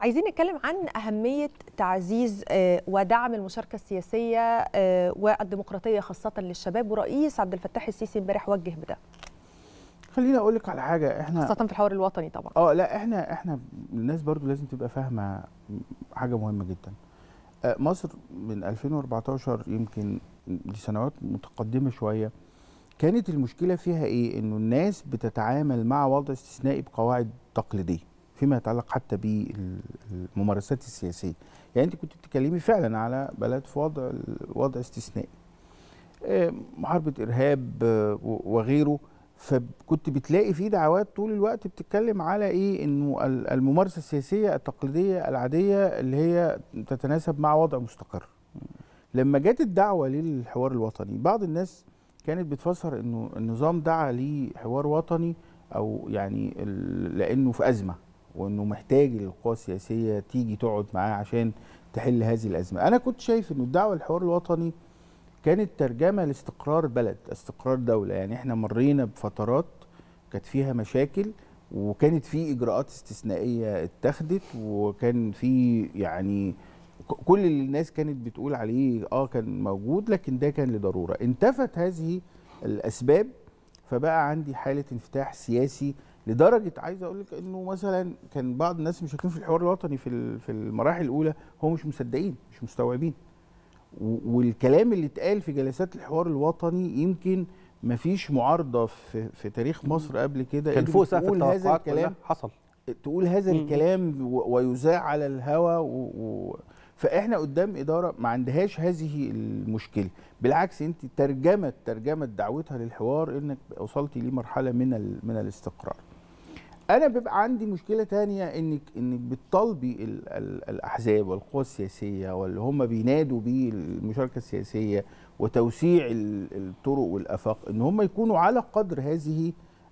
عايزين نتكلم عن أهمية تعزيز ودعم المشاركة السياسية والديمقراطية خاصة للشباب ورئيس عبد الفتاح السيسي امبارح وجه بده خليني اقول لك على حاجه احنا خاصة في الحوار الوطني طبعا اه لا احنا احنا الناس برضو لازم تبقى فاهمه حاجه مهمه جدا مصر من 2014 يمكن لسنوات متقدمه شويه كانت المشكله فيها ايه انه الناس بتتعامل مع وضع استثنائي بقواعد تقليديه فيما يتعلق حتى بالممارسات السياسيه يعني انت كنت بتتكلمي فعلا على بلد في وضع وضع استثنائي محاربه ارهاب وغيره فكنت بتلاقي في دعوات طول الوقت بتتكلم على ايه انه الممارسه السياسيه التقليديه العاديه اللي هي تتناسب مع وضع مستقر لما جت الدعوه للحوار الوطني بعض الناس كانت بتفسر انه النظام دعا لحوار وطني او يعني لانه في ازمه وانه محتاج القوى السياسيه تيجي تقعد معاه عشان تحل هذه الازمه انا كنت شايف انه الدعوه للحوار الوطني كانت ترجمه لاستقرار بلد استقرار دوله يعني احنا مرينا بفترات كانت فيها مشاكل وكانت في اجراءات استثنائيه اتخذت وكان في يعني كل اللي الناس كانت بتقول عليه اه كان موجود لكن ده كان لضروره انتفت هذه الاسباب فبقى عندي حاله انفتاح سياسي لدرجه عايز اقول لك انه مثلا كان بعض الناس مشاركين في الحوار الوطني في في المراحل الاولى هم مش مصدقين مش مستوعبين والكلام اللي اتقال في جلسات الحوار الوطني يمكن ما فيش معارضه في, في تاريخ مصر قبل كده كان فوق سقف تقول هذا الكلام حصل تقول هذا الكلام ويذاع على الهوا و... و... فاحنا قدام اداره ما عندهاش هذه المشكله بالعكس انت ترجمت ترجمت دعوتها للحوار انك وصلتي لمرحله من ال... من الاستقرار انا بيبقى عندي مشكله تانية انك انك بتطالبي ال... ال... الاحزاب والقوى السياسيه واللي هم بينادوا بالمشاركه السياسيه وتوسيع الطرق والافاق ان هم يكونوا على قدر هذه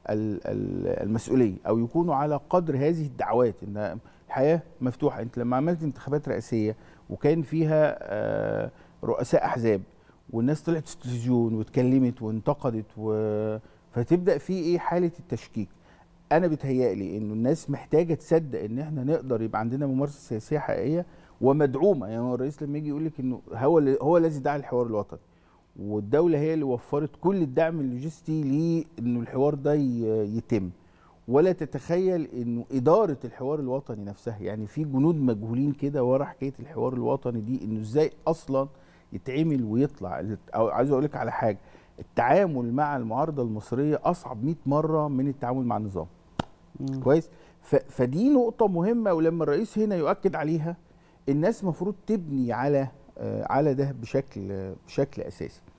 المسؤوليه او يكونوا على قدر هذه الدعوات ان الحياه مفتوحه انت لما عملت انتخابات رئاسيه وكان فيها رؤساء احزاب والناس طلعت في التلفزيون واتكلمت وانتقدت و... فتبدا في ايه حاله التشكيك انا بتهيألي انه الناس محتاجه تصدق ان احنا نقدر يبقى عندنا ممارسه سياسيه حقيقيه ومدعومه يعني الرئيس لما يجي يقول لك انه هو هو الذي دعا الحوار الوطني والدوله هي اللي وفرت كل الدعم اللوجستي لانه الحوار ده يتم ولا تتخيل انه اداره الحوار الوطني نفسها يعني في جنود مجهولين كده ورا حكايه الحوار الوطني دي انه ازاي اصلا يتعمل ويطلع او عايز اقول لك على حاجه التعامل مع المعارضه المصريه اصعب 100 مره من التعامل مع النظام مم. كويس فدي نقطه مهمه ولما الرئيس هنا يؤكد عليها الناس المفروض تبني على على ده بشكل بشكل اساسي